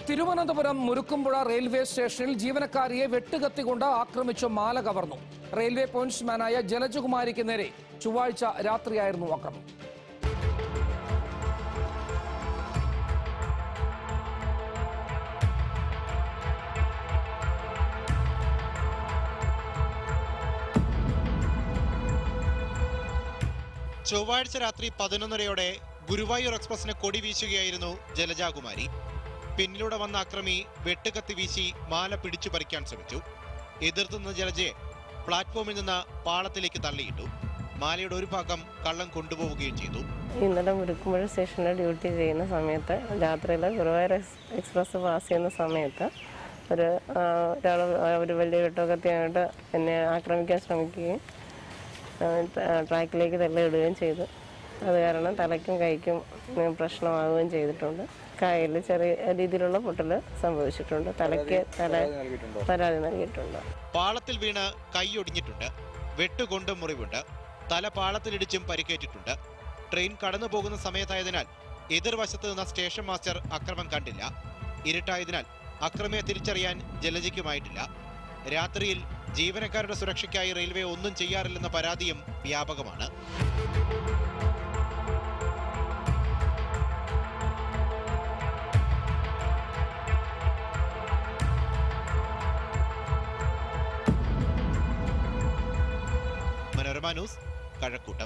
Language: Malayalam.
തിരുവനന്തപുരം മുരുക്കുംപുഴ റെയിൽവേ സ്റ്റേഷനിൽ ജീവനക്കാരിയെ വെട്ടുകത്തികൊണ്ട് ആക്രമിച്ച് മാല കവർന്നു റെയിൽവേ പോയിന്റ്സ്മാനായ ജലജകുമാരിക്ക് നേരെ ചൊവ്വാഴ്ച രാത്രിയായിരുന്നു ആക്രമണം ചൊവ്വാഴ്ച രാത്രി പതിനൊന്നരയോടെ ഗുരുവായൂർ എക്സ്പ്രസിന് കൊടി വീശുകയായിരുന്നു ജലജാകുമാരി പിന്നിലൂടെ വന്ന അക്രമി വെട്ടുകത്തി വീശി മാല പിടിച്ചു പറിക്കാൻ ശ്രമിച്ചു എതിർത്തുന്ന ജലജയെ പ്ലാറ്റ്ഫോമിൽ നിന്ന് പാളത്തിലേക്ക് തള്ളിയിട്ടു മാലയുടെ ഒരു ഭാഗം കള്ളം കൊണ്ടുപോവുകയും ചെയ്തു ഇന്നലെ മുരുക്കുമ്പുഴ സ്റ്റേഷനിൽ ഡ്യൂട്ടി ചെയ്യുന്ന സമയത്ത് രാത്രിയിൽ ഗുരുവായൂർ എക്സ് എക്സ്പ്രസ് പാസ് ചെയ്യുന്ന സമയത്ത് ഒരു ഒരാൾ ഒരു വലിയ വെട്ടകത്തിയായിട്ട് എന്നെ ആക്രമിക്കാൻ ശ്രമിക്കുകയും ആ, ട്രാ- ട്രാക്കിലേക്ക് തള്ളിയിടുകയും ചെയ്തു അത് കാരണം തലയ്ക്കും കൈക്കും ഉം, പ്രശ്നമാവുകയും ചെയ്തിട്ടുണ്ട് കായയിൽ ചെറിയ രീതിയിലുള്ള പൊട്ടൽ സംഭവിച്ചിട്ടുണ്ട് തലയ്ക്ക് തല പരാതി നൽകിയിട്ടുണ്ട് പാളത്തിൽ വീണ് കൈയൊടിഞ്ഞിട്ടുണ്ട് വെട്ടുകൊണ്ട് മുറിവുണ്ട് തല പാളത്തിലിടിച്ചും പരിക്കേറ്റിട്ടുണ്ട് ട്രെയിൻ കടന്നു പോകുന്ന സമയത്തായതിനാൽ എതിർവശത്ത് നിന്ന സ്റ്റേഷൻ മാസ്റ്റർ അക്രമം കണ്ടില്ല ഇരുട്ടായതിനാൽ അക്രമിയെ തിരിച്ചറിയാൻ ജലജയ്ക്കുമായിട്ടില്ല രാത്രിയിൽ ജീവനക്കാരുടെ സുരക്ഷയ്ക്കായി റെയിൽവേ ഒന്നും ചെയ്യാറില്ലെന്ന പരാതിയും വ്യാപകമാണ് മനോരമ ന്യൂസ് കഴക്കൂട്ടം